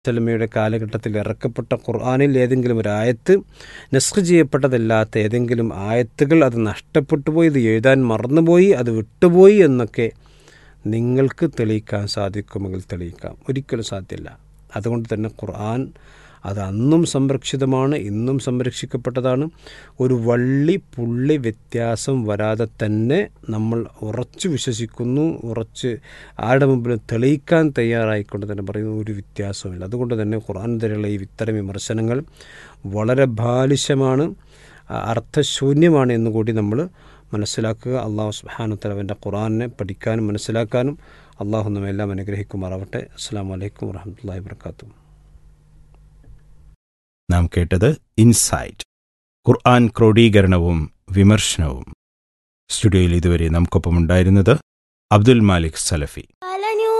സ്വലമയുടെ കാലഘട്ടത്തിൽ ഇറക്കപ്പെട്ട ഖുർആാനിൽ ഏതെങ്കിലും ഒരു ആയത്ത് നസ്ഖ് ചെയ്യപ്പെട്ടതല്ലാത്ത ഏതെങ്കിലും ആയത്തുകൾ അത് നഷ്ടപ്പെട്ടു പോയി ഇത് എഴുതാൻ മറന്നുപോയി അത് വിട്ടുപോയി എന്നൊക്കെ നിങ്ങൾക്ക് തെളിയിക്കാൻ സാധിക്കുമെങ്കിൽ തെളിയിക്കാം ഒരിക്കലും സാധ്യമല്ല അതുകൊണ്ട് തന്നെ ഖുർആൻ അത് അന്നും സംരക്ഷിതമാണ് ഇന്നും സംരക്ഷിക്കപ്പെട്ടതാണ് ഒരു വള്ളി പുള്ളി വ്യത്യാസം വരാതെ തന്നെ നമ്മൾ ഉറച്ചു വിശ്വസിക്കുന്നു ഉറച്ച് ആരുടെ മുമ്പിൽ തെളിയിക്കാൻ തയ്യാറായിക്കൊണ്ട് തന്നെ പറയുന്ന ഒരു വ്യത്യാസവുമില്ല അതുകൊണ്ട് തന്നെ ഖുർആൻ തരെയുള്ള ഈ ഇത്തരം വിമർശനങ്ങൾ വളരെ ബാലിശമാണ് അർത്ഥശൂന്യമാണ് എന്നുകൂടി നമ്മൾ മനസ്സിലാക്കുക അള്ളാഹു സുബാനുത്തലവൻ്റെ ഖുർആനെ പഠിക്കാനും മനസ്സിലാക്കാനും അള്ളാഹു നമ്മെല്ലാം അനുഗ്രഹിക്കുമാറാവട്ടെ അസ്സാം വലൈക്കും വാഹമത്തല്ലാ വർക്കാത്തു നാം കേട്ടത് ഇൻസൈറ്റ് ഖുർആൻ ക്രോഡീകരണവും വിമർശനവും സ്റ്റുഡിയോയിൽ ഇതുവരെ നമുക്കൊപ്പമുണ്ടായിരുന്നത് അബ്ദുൽ മാലിക് സലഫി قال